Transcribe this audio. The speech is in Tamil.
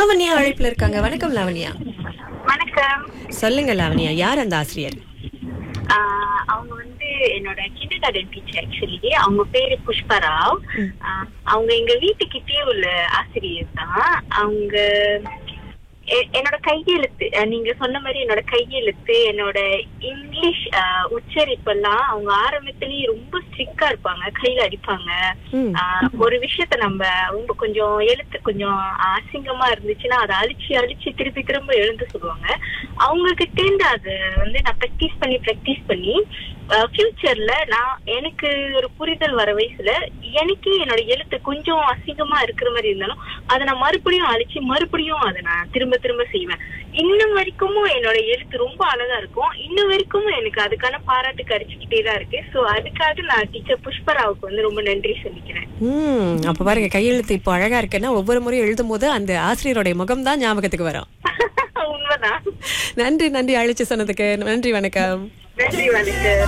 லாவண்யா அழைப்புல இருக்காங்க வணக்கம் லாவண்யா வணக்கம் சொல்லுங்க லாவண்யா யார் அந்த ஆசிரியர் ஆஹ் அவங்க வந்து என்னோட கிண்டர் கார்டன் டீச்சர் ஆக்சுவலி அவங்க பேரு புஷ்பராவ் ஆஹ் அவங்க எங்க வீட்டுக்கிட்டே உள்ள ஆசிரியர் தான் அவங்க எ- என்னோட கையெழுத்து அஹ் நீங்க சொன்ன மாதிரி என்னோட கையெழுத்து என்னோட இங்கிலீஷ் ஆஹ் உச்சரிப்பெல்லாம் அவங்க ஆரம்பத்திலேயே ரொம்ப ஸ்ட்ரிக்டா இருப்பாங்க கையில அடிப்பாங்க ம். ஆஹ் ஒரு விஷயத்த நம்ம ரொம்ப கொஞ்சம் எழுத்து கொஞ்சம் அசிங்கமா இருந்துச்சுன்னா அதை அழிச்சு அழிச்சு திருப்பி திரும்ப எழுந்து சொல்லுவாங்க அவங்க கிட்ட இருந்து அதை வந்து நான் ப்ராக்டிஸ் பண்ணி ப்ராக்டிஸ் பண்ணி ஃபியூச்சர்ல நான் எனக்கு ஒரு புரிதல் வர வயசுல எனக்கே என்னோட எழுத்து கொஞ்சம் அசிங்கமா இருக்கிற மாதிரி இருந்தாலும் அதை நான் மறுபடியும் அழிச்சு மறுபடியும் அதை நான் திரும்ப திரும்ப செய்வேன் இன்னும் வரைக்கும் என்னோட எழுத்து ரொம்ப அழகா இருக்கும் இன்னும் வரைக்கும் எனக்கு அதுக்கான பாராட்டு கிடைச்சிக்கிட்டே தான் இருக்கு சோ அதுக்காக நான் டீச்சர் புஷ்பராவுக்கு வந்து ரொம்ப நன்றி சொல்லிக்கிறேன் ம் அப்ப பாருங்க கையெழுத்து இப்போ அழகா இருக்குன்னா ஒவ்வொரு முறையும் எழுதும் போது அந்த ஆசிரியருடைய முகம் தான் ஞாபகத்துக்கு வரும் உண்மைதான் நன்றி நன்றி அழைச்சு சொன்னதுக்கு நன்றி வணக்கம் நன்றி வணக்கம்